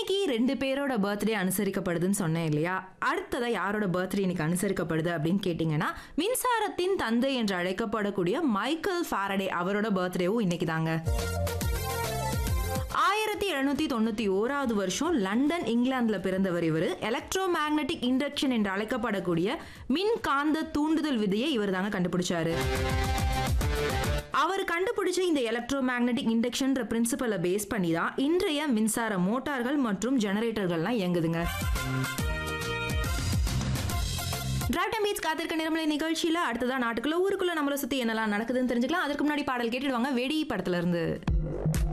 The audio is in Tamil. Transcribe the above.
இன்னைக்கு ரெண்டு பேரோட பர்த்டே அனுசரிக்கப்படுதுன்னு சொன்னேன் இல்லையா அடுத்ததா யாரோட பர்த்டே இன்னைக்கு அனுசரிக்கப்படுது அப்படின்னு கேட்டிங்கன்னா மின்சாரத்தின் தந்தை என்று அழைக்கப்படக்கூடிய மைக்கேல் ஃபாரடே அவரோட பர்த்டேவும் இன்னைக்கு தாங்க ஆயிரத்தி எழுநூத்தி தொண்ணூத்தி ஓராவது வருஷம் லண்டன் இங்கிலாந்துல பிறந்தவர் இவர் எலக்ட்ரோ மேக்னெட்டிக் இண்டக்ஷன் என்று அழைக்கப்படக்கூடிய மின்காந்த தூண்டுதல் விதியை இவர் தாங்க கண்டுபிடிச்சாரு அவர் கண்டுபிடிச்ச இந்த எலக்ட்ரோ மேக்னெட்டிக் இண்டக்ஷன்ற பிரின்சிபலை பேஸ் பண்ணி தான் இன்றைய மின்சார மோட்டார்கள் மற்றும் ஜெனரேட்டர்கள்லாம் இயங்குதுங்க டிரைவ் டைம் பீச் காத்திருக்க நிறமலை நிகழ்ச்சியில அடுத்ததா நாட்டுக்குள்ள ஊருக்குள்ள நம்மளை சுத்தி என்னெல்லாம் நடக்குதுன்னு தெரிஞ்சுக்கலாம் அதற்கு முன்னாடி பாடல் கேட்டுடுவாங்க வெடி படத்துல இருந்து